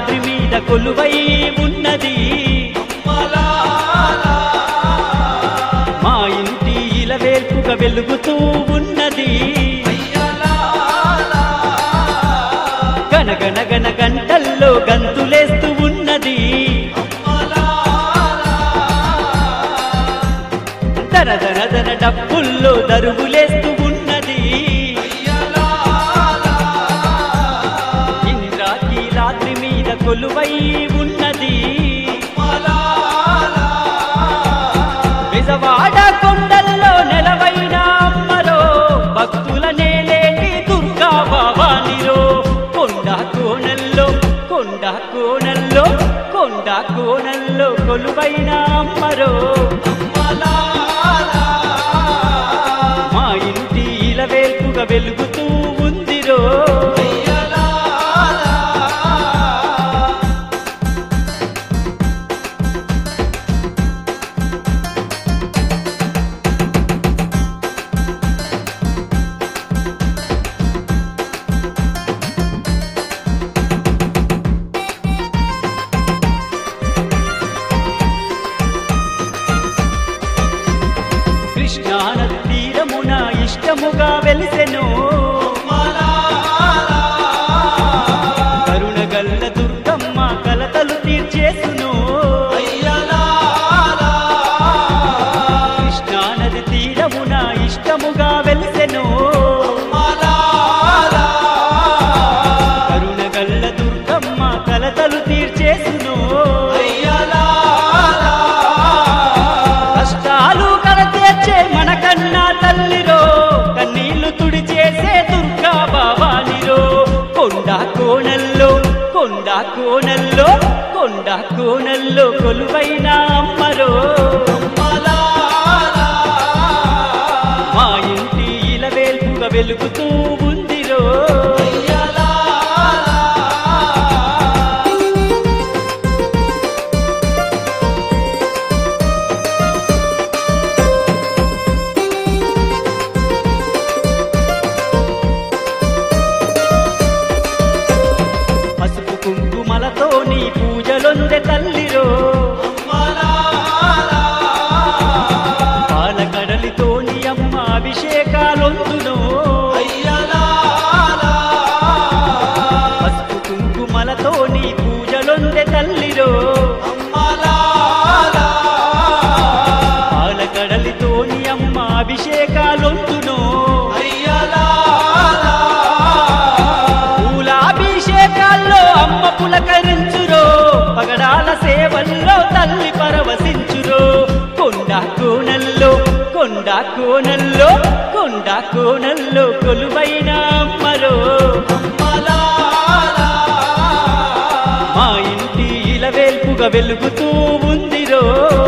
నీలాద్రి మీద కొలువై ఉన్నది మా ఇంటి ఇలవేల్పుగా వెలుగుతూ ఉన్నది గనగన గన గంటల్లో గంతులేస్తూ ఉన్నది దర దర దర డప్పుల్లో దరువులేస్తూ ఉన్నది ఇంద్రాకీలాద్రి మీద కొలువై ఉన్నది విజవాడ కొండల్లో నెలవైన అమ్మరో భక్తుల నేలేటి దుర్గా భవానిరో కొండ కోణల్లో కొండ కోణల్లో కొండ కోణల్లో కొలువైన అమ్మరో మా ఇంటి ఇలవేల్పుగా వెలుగుతూ ఉందిరో కృష్ణానది తీరమున ఇష్టముగా వెలిసెను కరుణగల్ల దుర్గమ్మ కలతలు తీర్చేసును కృష్ణానది తీరమున ఇష్టముగా వెలిసెను కరుణగల్ల దుర్గమ్మ కలతలు తీర్చేసును కష్టాలు కడతీర్చే మనకన్నా తల్లిరో కన్నీళ్లు తుడిచేసే దుర్గా భవానిరో కొండ కోణల్లో కొండ కోణల్లో కొండ కోణల్లో కొలువైన అమ్మరో మా ఇంటి ఇలవేల్పుగా వెలుగుతూ ఉందిరో పసుపు కుంకుమలతో నీ పూజలొందె తల్లిరో పాలకడలితో నీ అమ్మ అభిషేకాలొందును పసుపు కుంకుమలతో నీ పూజలొందె తల్లిరో పాలకడలితో నీ అమ్మ అభిషేకాలొందును పూలాభిషేకాల్లో అమ్మ పులకరించురో పగడాల సేవల్లో తల్లి పరవశించురో కొండ కోణల్లో కొండ కోణల్లో కొండ కోణల్లో కొలువైన అమ్మరో మా ఇంటి ఇలవేల్పుగా వెలుగుతూ ఉందిరో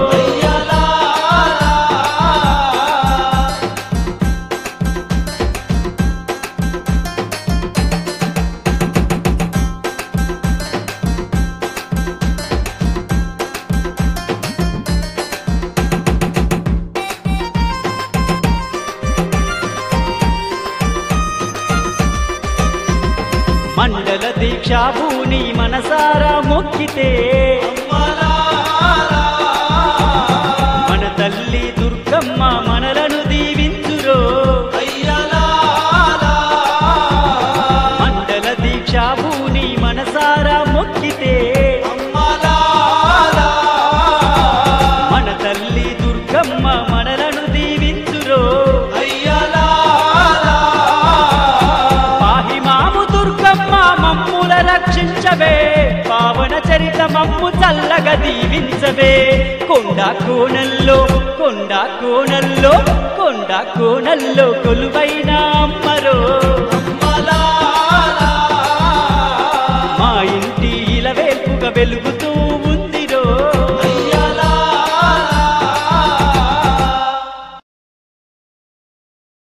మండల దీక్షాభూని మనసారా మొక్కితే మన తల్లి దుర్గమ్మ మనలను దీవించురో మండల దీక్షాభూని మనసారా మొక్కితే మన తల్లి దుర్గమ్మ మనలను దీవించురో పాహి మాము దుర్గమ్మ మమ్ముల రక్షించవే పావన చరిత మమ్ము చల్లగా దీవించవే కొండ కోణల్లో కొండ కోణల్లో కొండ కోణల్లో కొలువైన అమ్మరో మా ఇంటి ఇలవేల్పుగా వెలుగు